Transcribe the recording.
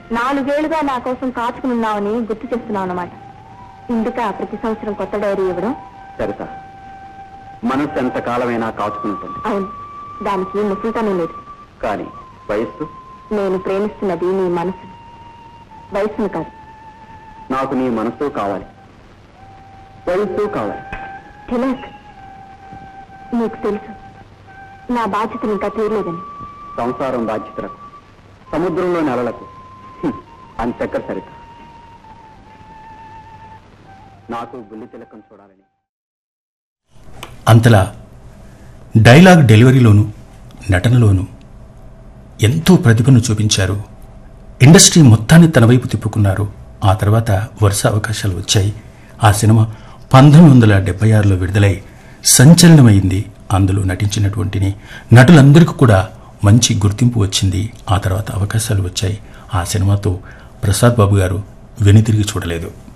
నాలుగేళ్లుగా నా కోసం కాచుకున్నావని గుర్తు చేస్తున్నావు అన్నమాట ఇందుక ప్రతి సంవత్సరం కొత్త డైరీ ఇవ్వడం సరిత మనసు ఎంత కాలమైనా కాచుకుంటుంది అవును దానికి ముసలితనం లేదు కానీ వయస్సు నేను ప్రేమిస్తున్నది నీ మనసు వయసును కాదు నాకు నీ మనసు కావాలి వయస్సు కావాలి తిలక్ నీకు తెలుసు నా బాధ్యతలు ఇంకా తీరలేదని సంసారం బాధ్యతలకు సముద్రంలో నెలలకు హ్మ్, అంతెక్కర సరిత నాకు బుల్లి తిలకం చూడాలని అంతలా డైలాగ్ డెలివరీలోను నటనలోను ఎంతో ప్రతిభను చూపించారు ఇండస్ట్రీ మొత్తాన్ని తన వైపు తిప్పుకున్నారు ఆ తర్వాత వరుస అవకాశాలు వచ్చాయి ఆ సినిమా పంతొమ్మిది వందల డెబ్బై ఆరులో విడుదలై సంచలనమైంది అందులో నటించినటువంటి నటులందరికీ కూడా మంచి గుర్తింపు వచ్చింది ఆ తర్వాత అవకాశాలు వచ్చాయి ఆ సినిమాతో ప్రసాద్ బాబు గారు వెనుతిరిగి చూడలేదు